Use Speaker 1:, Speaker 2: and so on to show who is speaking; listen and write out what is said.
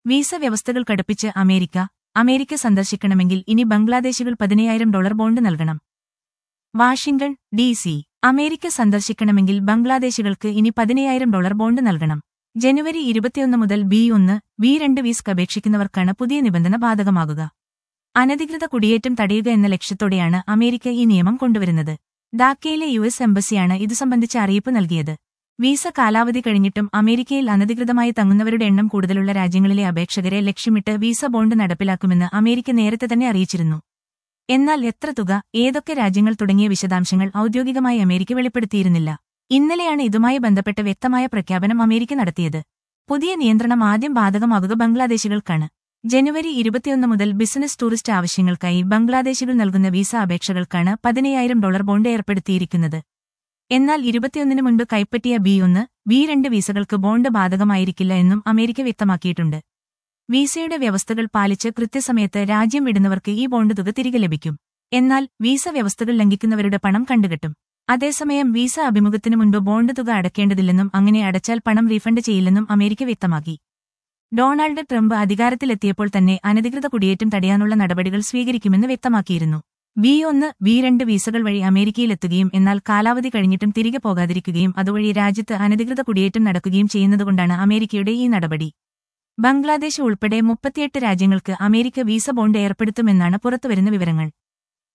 Speaker 1: visa വ്യവസ്ഥകൾ കടുപ്പിച്ച് America America സന്ദർശിക്കണമെങ്കിൽ ഇനി ബംഗ്ലാദേശികൾ പതിനയ്യായിരം ഡോളർ ബോണ്ട് നൽകണം വാഷിംഗ്ടൺ ഡി സി അമേരിക്ക സന്ദർശിക്കണമെങ്കിൽ ബംഗ്ലാദേശികൾക്ക് ഇനി പതിനയ്യായിരം ഡോളർ ബോണ്ട് നൽകണം ജനുവരി ഇരുപത്തിയൊന്ന് മുതൽ ബി ഒന്ന് ബി രണ്ട് വീസ് അപേക്ഷിക്കുന്നവർക്കാണ് പുതിയ നിബന്ധന ബാധകമാകുക അനധികൃത കുടിയേറ്റം തടയുക എന്ന ലക്ഷ്യത്തോടെയാണ് അമേരിക്ക ഈ നിയമം കൊണ്ടുവരുന്നത് ധാക്കയിലെ യു എസ് എംബസിയാണ് ഇതു സംബന്ധിച്ച അറിയിപ്പ് നൽകിയത് വീസ കാലാവധി കഴിഞ്ഞിട്ടും അമേരിക്കയിൽ അനധികൃതമായി തങ്ങുന്നവരുടെ എണ്ണം കൂടുതലുള്ള രാജ്യങ്ങളിലെ അപേക്ഷകരെ ലക്ഷ്യമിട്ട് വീസ ബോണ്ട് നടപ്പിലാക്കുമെന്ന് അമേരിക്ക നേരത്തെ തന്നെ അറിയിച്ചിരുന്നു എന്നാൽ എത്ര തുക ഏതൊക്കെ രാജ്യങ്ങൾ തുടങ്ങിയ വിശദാംശങ്ങൾ ഔദ്യോഗികമായി അമേരിക്ക വെളിപ്പെടുത്തിയിരുന്നില്ല ഇന്നലെയാണ് ഇതുമായി ബന്ധപ്പെട്ട വ്യക്തമായ പ്രഖ്യാപനം അമേരിക്ക നടത്തിയത് പുതിയ നിയന്ത്രണം ആദ്യം ബാധകമാകുക ബംഗ്ലാദേശികൾക്കാണ് ജനുവരി ഇരുപത്തിയൊന്ന് മുതൽ ബിസിനസ് ടൂറിസ്റ്റ് ആവശ്യങ്ങൾക്കായി ബംഗ്ലാദേശികൾ നൽകുന്ന വീസ അപേക്ഷകൾക്കാണ് പതിനയ്യായിരം ഡോളർ ബോണ്ട് ഏർപ്പെടുത്തിയിരിക്കുന്നത് എന്നാൽ ഇരുപത്തിയൊന്നിന് മുൻപ് കൈപ്പറ്റിയ ബി ഒന്ന് ബി രണ്ട് വീസകൾക്ക് ബോണ്ട് ബാധകമായിരിക്കില്ല എന്നും അമേരിക്ക വ്യക്തമാക്കിയിട്ടുണ്ട് വീസയുടെ വ്യവസ്ഥകൾ പാലിച്ച് കൃത്യസമയത്ത് രാജ്യം വിടുന്നവർക്ക് ഈ ബോണ്ട് തുക തിരികെ ലഭിക്കും എന്നാൽ വീസ വ്യവസ്ഥകൾ ലംഘിക്കുന്നവരുടെ പണം കണ്ടുകെട്ടും അതേസമയം വീസ അഭിമുഖത്തിനു മുൻപ് ബോണ്ട് തുക അടയ്ക്കേണ്ടതില്ലെന്നും അങ്ങനെ അടച്ചാൽ പണം റീഫണ്ട് ചെയ്യില്ലെന്നും അമേരിക്ക വ്യക്തമാക്കി ഡൊണാൾഡ് ട്രംപ് അധികാരത്തിലെത്തിയപ്പോൾ തന്നെ അനധികൃത കുടിയേറ്റം തടയാനുള്ള നടപടികൾ സ്വീകരിക്കുമെന്ന് വ്യക്തമാക്കിയിരുന്നു ബി ഒന്ന് ബി രണ്ട് വീസകൾ വഴി അമേരിക്കയിലെത്തുകയും എന്നാൽ കാലാവധി കഴിഞ്ഞിട്ടും തിരികെ പോകാതിരിക്കുകയും അതുവഴി രാജ്യത്ത് അനധികൃത കുടിയേറ്റം നടക്കുകയും ചെയ്യുന്നതുകൊണ്ടാണ് അമേരിക്കയുടെ ഈ നടപടി ബംഗ്ലാദേശ് ഉൾപ്പെടെ മുപ്പത്തിയെട്ട് രാജ്യങ്ങൾക്ക് അമേരിക്ക വീസ ബോണ്ട് ഏർപ്പെടുത്തുമെന്നാണ് പുറത്തുവരുന്ന വിവരങ്ങൾ